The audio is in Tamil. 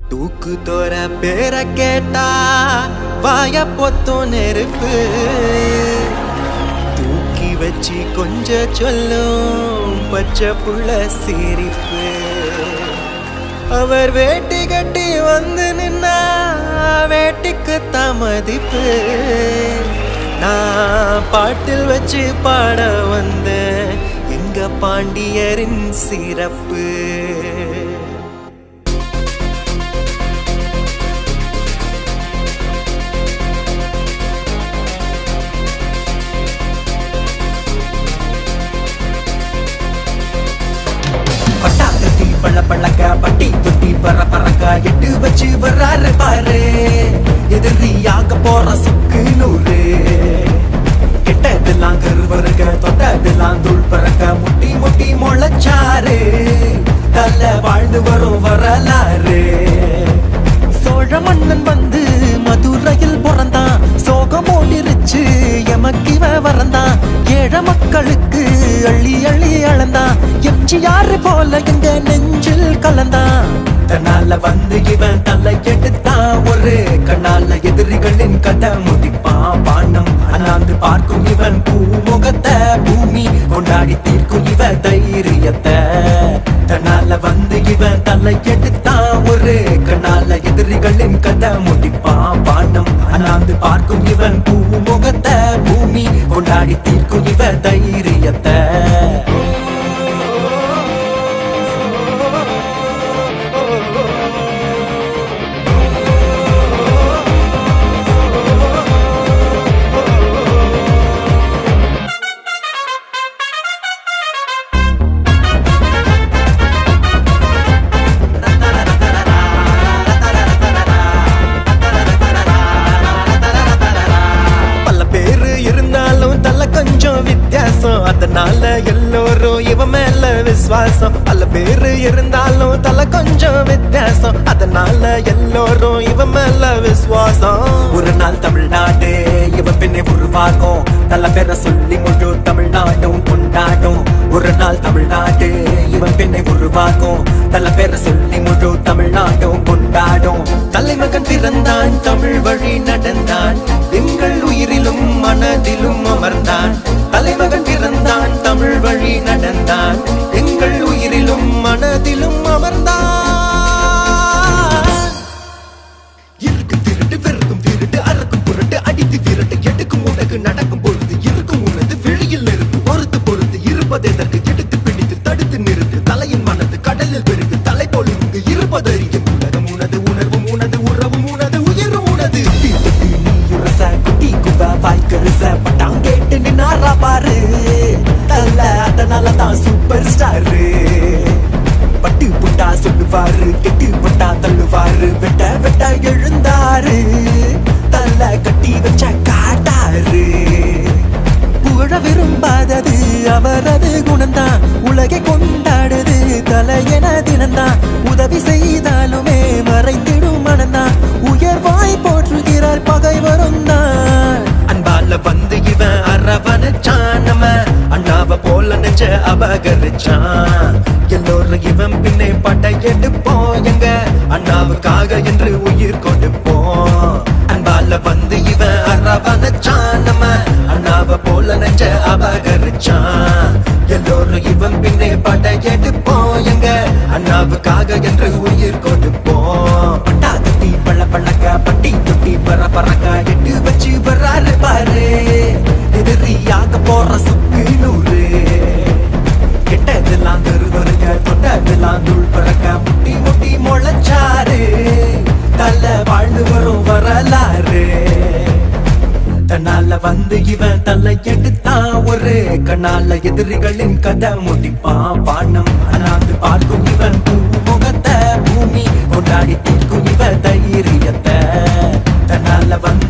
தூக்கு தோற பேர கேட்டா வாய பொத்தும் நெருப்பு தூக்கி வச்சு கொஞ்ச சொல்லும் பச்சை புள்ள சிரிப்பு அவர் வேட்டி கட்டி வந்து நின்னா வேட்டிக்கு மதிப்பு நான் பாட்டில் வச்சு பாட வந்த எங்க பாண்டியரின் சிறப்பு பட்டாக்கத்தி பள்ள பள்ளக்க பட்டி தொட்டி பற பறக்க எட்டு வச்சு வர்றாரு பாரு எதிரியாக போற சுக்கு நூறு கெட்டதெல்லாம் கருவருக தொட்டதெல்லாம் தூள் பறக்க முட்டி முட்டி முளைச்சாரு தல்ல வாழ்ந்து வரும் வரலாறு சோழ மன்னன் வந்து மதுரையில் பிறந்தான் சோகம் ஓடிருச்சு எமக்கிவ வரந்தான் ஏழ மக்களுக்கு அள்ளி அள்ளி அளந்தான் எம்ஜிஆர் போல எங்க நெஞ்சில் கலந்தான் தன்னால வந்து இவன் தலை எடுத்தான் ஒரு கண்ணால எதிரிகளின் கதை முடிப்பான் பாண்டம் அண்ணாந்து பார்க்கும் இவன் பூமுகத்தை பூமி கொண்டாடி தீர்க்கும் இவ தைரியத்தை தன்னால வந்து இவன் தலை எடுத்தான் ஒரு கண்ணால எதிரிகளின் கதை முடிப்பான் பாண்டம் அண்ணாந்து பார்க்கும் இவன் பூமுகத்தை பூமி கொண்டாடி தீர்க்கும் இவ தைரியத்தை பல பேரு இருந்தாலும் தல கொஞ்சம் வித்தியாசம் அதனால எல்லோரும் இவன் மேல விசுவாசம் பல பேரு இருந்தாலும் தல கொஞ்சம் வித்தியாசம் அதனால எல்லோரும் இவன் மேல விசுவாசம் ஒரு நாள் தமிழ்நாடு இவன் பின்னே உருவாகும் நல்ல பேரை சொல்லி முழு தமிழ்நாடும் கொண்டாடும் ஒரு நாள் தமிழ்நாடு இவன் பின்னே உருவாகும் நல்ல பேரை சொல்லி முழு தமிழ்நாடும் கொண்டாடும் தலைமகன் பிறந்தான் தமிழ் வழி நடந்தான் எங்கள் உயிரிலும் மனதிலும் அமர்ந்தான் தலைமகன் பிறந்தான் தமிழ் வழி நடந்தான் எங்கள் உயிரிலும் மனதிலும் அமர்ந்தான் இருக்கு திருட்டு பெருக்கும் திருட்டு அறக்கும் புரட்டு அடித்து விரட்டு எடுக்கும் உனக்கு நடக்கும் பொழுது இருக்கும் உனது வெளியில் நெருப்பு பொறுத்து பொறுத்து இருப்பது எதற்கு எடுத்து பிடித்து தடுத்து நிறுத்து தலையின் மனது கடலில் பெருகு தலை போல் இங்கு இருப்பதறியும் உலகம் உனது உணர்வும் உனது உறவும் உனது உயிரும் உனது தீ தொட்டி நீ உரச குட்டி குவ வாய்க்கரிச பட்டாம் கேட்டு நின்னாரா பாரு தல்ல அதனால தான் சூப்பர் ஸ்டாரு பட்டு புட்டா சொல்லுவாரு கெட்டு புட்டா தள்ளுவாரு வெட்ட வெட்ட எழுந்தாரு தல்ல கட்டி வச்ச காட்டாரு புகழ விரும்பாதது அவரது குணம்தான் உலகை கொண்டாடுது தலையென தினம்தான் உதவி செய்தாலுமே மறைத்திடும் மனம்தான் உயர்வாய் போற்றுகிறார் பகைவரும் தான் அன்பால வந்து இவன் அரவணைச்சான் நம்ம அண்ணாவ போல நெஞ்ச அபகரிச்சான் எல்லோரும் இவன் பின்னே படையெடுப்போம் எங்க அண்ணாவுக்காக என்று உயிர் கொடுப்போம் அன்பால வந்து இவன் அரவணைச்சான் நம்ம அண்ணாவ போல நெஞ்ச அபகரிச்சான் எல்லோரும் இவன் பின்னே படையெடுப்போம் எங்க அண்ணாவுக்காக என்று உயிர் கொடுப்போம் பட்டாக்கத்தி பள்ள பள்ளக்க பட்டி தொட்டி பற பறக்க எட்டு வச்சு வர்றாரு பாரு எதிரியாக போற சுக்கு நூறு கெட்டதெல்லாம் கருவருக தொட்டதெல்லாம் தூள் பறக்க முட்டி முட்டி முளைச்சாரு தல்ல வாழ்ந்து வரும் வரலாறு தன்னால வந்து இவன் தலை எடுத்தான் ஒரு கண்ணால எதிரிகளின் கதை முடிப்பான் பானம் அனாந்து பார்க்கும் இவன் பூமுகத்தை பூமி கொண்டாடி தீர்க்கும் இவ தைரியத்தை தன்னால வந்து